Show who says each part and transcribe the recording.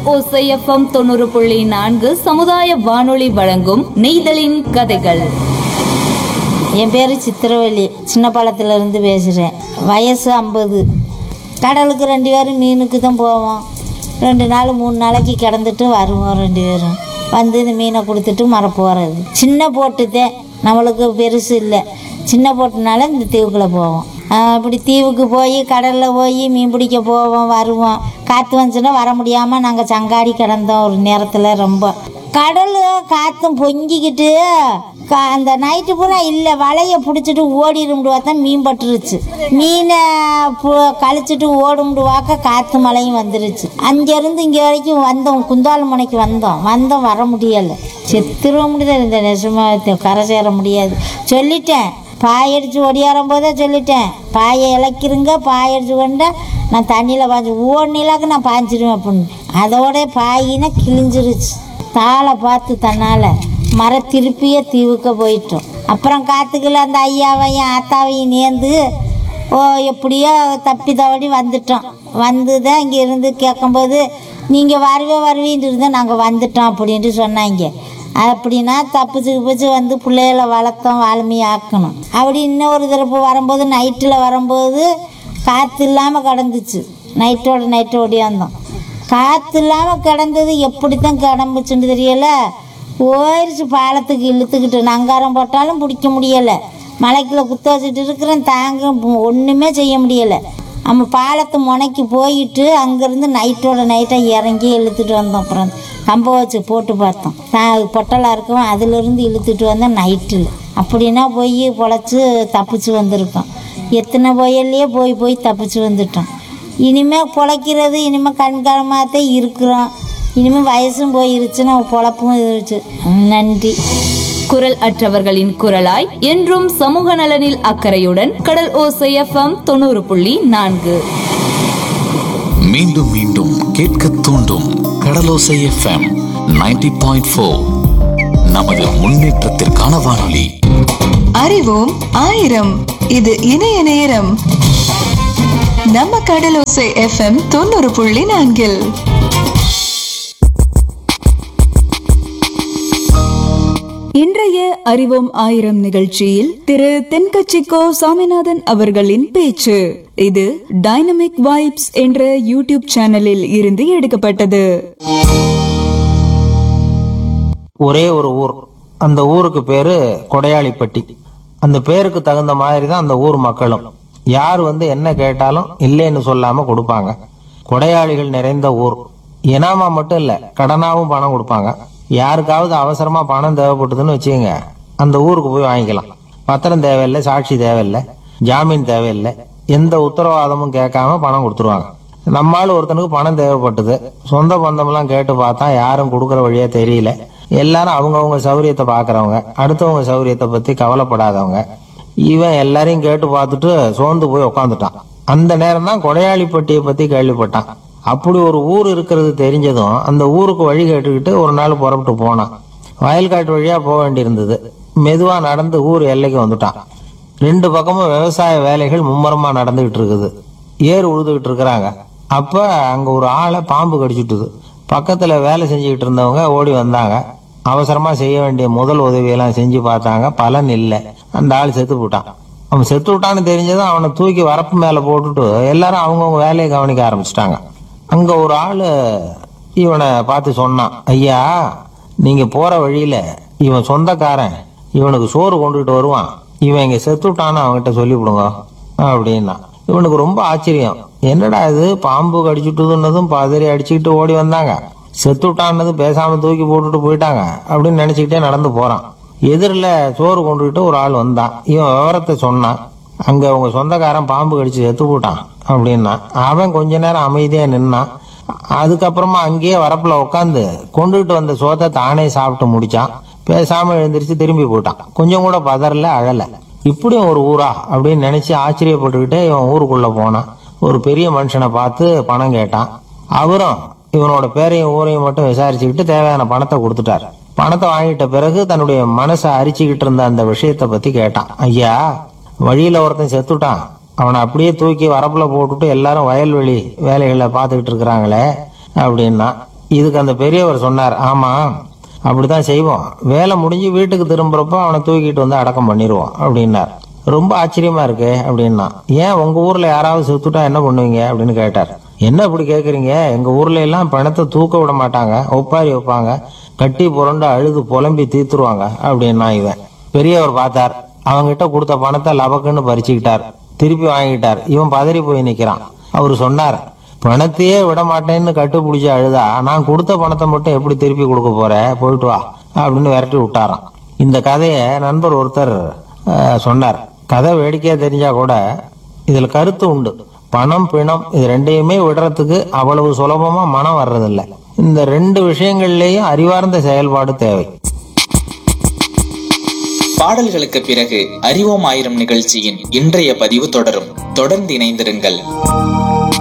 Speaker 1: ஓசைஎஃப்எம் தொண்ணூறு புள்ளி நான்கு சமுதாய வானொலி வழங்கும் நெய்தலின் கதைகள்
Speaker 2: என் பேர் சித்திரவள்ளி சின்ன இருந்து பேசுகிறேன் வயசு ஐம்பது கடலுக்கு ரெண்டு பேரும் மீனுக்கு தான் போவோம் ரெண்டு நாள் மூணு நாளைக்கு கிடந்துட்டு வருவோம் ரெண்டு பேரும் வந்து இந்த மீனை கொடுத்துட்டு மர போகிறது சின்ன போட்டுதான் நம்மளுக்கு பெருசு இல்லை சின்ன போட்டுனால இந்த தீவுக்குள்ளே போவோம் ஆஹ் இப்படி தீவுக்கு போய் கடலில் போய் மீன் பிடிக்க போவோம் வருவோம் காற்று வந்துச்சுன்னா வர முடியாமல் நாங்கள் சங்காடி கிடந்தோம் ஒரு நேரத்தில் ரொம்ப கடல் காற்றும் பொங்கிக்கிட்டு கா அந்த நைட்டு பூரா இல்லை வலையை பிடிச்சிட்டு ஓடிடும்டு பார்த்தா மீன் பட்டுருச்சு மீனை பு- கழிச்சிட்டு ஓடும்டு வாக்க காற்று மழையும் வந்துருச்சு அங்கேருந்து இங்கே வரைக்கும் வந்தோம் குந்தாலம் முனைக்கு வந்தோம் வந்தோம் வர முடியலை செத்துருவ முடியாது இந்த நெசமா கரை சேர முடியாது சொல்லிட்டேன் பாய் அடித்து ஒடியாரும் போதே சொல்லிட்டேன் பாயை இழக்கிருங்க பாய் அடித்து கொண்டா நான் தண்ணியில் பாய்ச்சி ஓடினாக்க நான் பாய்ச்சிடுவேன் அப்படின்னு அதோட பாயினா கிழிஞ்சிருச்சு தாளை பார்த்து தன்னால் மர திருப்பியே தீவுக்க போயிட்டோம் அப்புறம் காத்துக்குள்ள அந்த ஐயாவையும் ஆத்தாவையும் நேர்ந்து ஓ எப்படியோ தப்பி தவடி வந்துட்டோம் வந்து தான் இங்கே இருந்து கேட்கும்போது நீங்கள் வருவே வருவீன்ட்டு இருந்தால் நாங்கள் வந்துட்டோம் அப்படின்ட்டு சொன்னாங்க அப்படின்னா தப்பிச்சு பிச்சு வந்து பிள்ளைகளை வளர்த்தோம் வால்மீ ஆக்கணும் அப்படி இன்னொரு தடவை வரும்போது நைட்டில் வரும்போது காற்று இல்லாமல் கிடந்துச்சு நைட்டோட நைட்டு ஓடியாந்தோம் காற்று இல்லாமல் கிடந்தது எப்படி தான் கிடம்புச்சுன்னு தெரியல ஓரிச்சு பாலத்துக்கு இழுத்துக்கிட்டு நங்காரம் போட்டாலும் பிடிக்க முடியலை மலைக்குள்ள குத்த வச்சுட்டு இருக்கிறேன் தாங்க ஒன்றுமே செய்ய முடியலை நம்ம பாலத்து முனைக்கு போயிட்டு அங்கேருந்து நைட்டோட நைட்டாக இறங்கி இழுத்துட்டு வந்தோம் அப்புறம் கம்ப வச்சு போட்டு பார்த்தோம் தா- பொட்டலாக இருக்கும் அதிலிருந்து இழுத்துட்டு வந்தோம் நைட்டில் அப்படின்னா போய் பொழைச்சி தப்பிச்சு வந்திருக்கோம் எத்தனை புயல்லையே போய் போய் தப்பிச்சு வந்துட்டோம் இனிமேல் பொழைக்கிறது இனிமேல் கண்காலமாகத்தான் இருக்கிறோம் இனிமேல் வயசும் போயிருச்சு நம்ம பொழப்பும் இருந்துச்சு நன்றி
Speaker 1: குரல் அற்றவர்களின் குரலாய் என்றும் சமூக நலனில் அக்கறையுடன் கடல் ஓசைஎஃப்எம் தொண்ணூறு புள்ளி நான்கு
Speaker 3: மீண்டும் மீண்டும் கேட்க தூண்டும் கடலோசை எஃப்எம் 90.4 பாயிண்ட் ஃபோர் நமது முன்னேற்றத்திற்கான வானொலி
Speaker 4: அறிவோம் ஆயிரம் இது இணைய நேரம் நம்ம கடலோசை எஃப்எம் தொண்ணூறு புள்ளி நான்கில்
Speaker 5: இன்றைய அறிவோம் ஆயிரம் நிகழ்ச்சியில் திரு தென்கட்சிக்கோ சாமிநாதன் அவர்களின் பேச்சு இது டைனமிக் வைப்ஸ் என்ற யூடியூப் சேனலில் இருந்து எடுக்கப்பட்டது
Speaker 6: ஒரே ஒரு ஊர் அந்த ஊருக்கு பேரு கொடையாளிப்பட்டி அந்த பேருக்கு தகுந்த மாதிரி தான் அந்த ஊர் மக்களும் யார் வந்து என்ன கேட்டாலும் இல்லைன்னு சொல்லாம கொடுப்பாங்க கொடையாளிகள் நிறைந்த ஊர் இனாமா மட்டும் இல்ல கடனாவும் பணம் கொடுப்பாங்க யாருக்காவது அவசரமா பணம் தேவைப்பட்டதுன்னு வச்சுக்கோங்க அந்த ஊருக்கு போய் வாங்கிக்கலாம் பத்திரம் தேவையில்லை சாட்சி தேவையில்லை ஜாமீன் தேவையில்லை எந்த உத்தரவாதமும் கேட்காம பணம் கொடுத்துருவாங்க நம்மால் ஒருத்தனுக்கு பணம் தேவைப்பட்டது சொந்த பந்தம்லாம் கேட்டு பார்த்தா யாரும் கொடுக்குற வழியா தெரியல எல்லாரும் அவங்கவங்க சௌரியத்தை பார்க்கறவங்க அடுத்தவங்க சௌரியத்தை பத்தி கவலைப்படாதவங்க இவன் எல்லாரையும் கேட்டு பார்த்துட்டு சோர்ந்து போய் உக்காந்துட்டான் அந்த நேரம் தான் கொடையாளிப்பட்டியை பத்தி கேள்விப்பட்டான் அப்படி ஒரு ஊர் இருக்கிறது தெரிஞ்சதும் அந்த ஊருக்கு வழி கேட்டுக்கிட்டு ஒரு நாள் புறப்பட்டு போனான் வயல்காட்டு வழியா போக வேண்டியிருந்தது மெதுவா நடந்து ஊர் எல்லைக்கு வந்துட்டான் ரெண்டு பக்கமும் விவசாய வேலைகள் மும்முரமா நடந்துகிட்டு இருக்குது ஏர் உழுதுகிட்டு இருக்கிறாங்க அப்ப அங்க ஒரு ஆளை பாம்பு கடிச்சிட்டுது பக்கத்துல வேலை செஞ்சுக்கிட்டு இருந்தவங்க ஓடி வந்தாங்க அவசரமா செய்ய வேண்டிய முதல் உதவியெல்லாம் செஞ்சு பார்த்தாங்க பலன் இல்லை அந்த ஆள் செத்து போட்டான் அவன் செத்து விட்டான்னு தெரிஞ்சதும் அவனை தூக்கி வரப்பு மேல போட்டுட்டு எல்லாரும் அவங்கவுங்க வேலையை கவனிக்க ஆரம்பிச்சிட்டாங்க அங்க ஒரு ஆளு இவனை பார்த்து சொன்னான் ஐயா நீங்க போற வழியில இவன் சொந்தக்காரன் இவனுக்கு சோறு கொண்டுகிட்டு வருவான் இவன் இங்க செத்துட்டான்னு அவன்கிட்ட சொல்லிவிடுங்க அப்படின்னா இவனுக்கு ரொம்ப ஆச்சரியம் என்னடா இது பாம்பு கடிச்சுட்டுதுன்னதும் பதறி அடிச்சுக்கிட்டு ஓடி வந்தாங்க செத்துட்டான்னது பேசாம தூக்கி போட்டுட்டு போயிட்டாங்க அப்படின்னு நினைச்சுக்கிட்டே நடந்து போறான் எதிரில் சோறு கொண்டுகிட்டு ஒரு ஆள் வந்தான் இவன் விவரத்தை சொன்னான் அங்க உங்க சொந்தக்காரன் பாம்பு கடிச்சு செத்து போட்டான் அப்படின்னா அவன் கொஞ்ச நேரம் அமைதியா நின்னான் அதுக்கப்புறமா அங்கேயே வரப்புல உட்காந்து கொண்டுகிட்டு வந்த சோத்தை தானே சாப்பிட்டு முடிச்சான் பேசாம எழுந்திருச்சு திரும்பி போயிட்டான் கொஞ்சம் கூட பதறல அழல இப்படியும் ஒரு ஊரா அப்படின்னு நினைச்சு ஆச்சரியப்பட்டுக்கிட்டே இவன் ஊருக்குள்ள போனான் ஒரு பெரிய மனுஷனை பார்த்து பணம் கேட்டான் அவரும் இவனோட பேரையும் ஊரையும் மட்டும் விசாரிச்சுக்கிட்டு தேவையான பணத்தை கொடுத்துட்டார் பணத்தை வாங்கிட்ட பிறகு தன்னுடைய மனசை அரிச்சுக்கிட்டு இருந்த அந்த விஷயத்தை பத்தி கேட்டான் ஐயா வழியில ஒருத்தன் செத்துட்டான் அவனை அப்படியே தூக்கி வரப்புல போட்டுட்டு எல்லாரும் வயல்வெளி வேலைகளை பார்த்துக்கிட்டு இருக்கிறாங்களே அப்படின்னா இதுக்கு அந்த பெரியவர் சொன்னார் ஆமா அப்படிதான் செய்வோம் வேலை முடிஞ்சு வீட்டுக்கு திரும்புறப்போ அவனை தூக்கிட்டு வந்து அடக்கம் பண்ணிடுவோம் அப்படின்னார் ரொம்ப ஆச்சரியமா இருக்கு அப்படின்னா ஏன் உங்க ஊர்ல யாராவது செத்துட்டா என்ன பண்ணுவீங்க அப்படின்னு கேட்டார் என்ன இப்படி கேக்குறீங்க எங்க ஊர்ல எல்லாம் பணத்தை தூக்க விட மாட்டாங்க ஒப்பாரி வைப்பாங்க கட்டி புரண்டு அழுது புலம்பி தீத்துருவாங்க அப்படின்னா இவன் பெரியவர் பார்த்தார் அவங்கிட்ட கொடுத்த பணத்தை லபக்குன்னு பறிச்சுக்கிட்டார் திருப்பி வாங்கிட்டார் இவன் பதறி போய் நிக்கிறான் அவர் சொன்னார் பணத்தையே விட மாட்டேன்னு கட்டுப்பிடிச்சு அழுதா நான் கொடுத்த பணத்தை மட்டும் எப்படி திருப்பி கொடுக்க போற போயிட்டு வா அப்படின்னு விரட்டி விட்டாராம் இந்த கதையை நண்பர் ஒருத்தர் அஹ், சொன்னார் கதை வேடிக்கையா தெரிஞ்சா கூட இதுல கருத்து உண்டு பணம் பிணம் இது ரெண்டையுமே விடுறதுக்கு அவ்வளவு சுலபமா மனம் வர்றதில்ல இந்த ரெண்டு விஷயங்கள்லயும் அறிவார்ந்த செயல்பாடு தேவை
Speaker 7: பாடல்களுக்கு பிறகு அறிவோம் ஆயிரம் நிகழ்ச்சியின் இன்றைய பதிவு தொடரும் தொடர்ந்து இணைந்திருங்கள்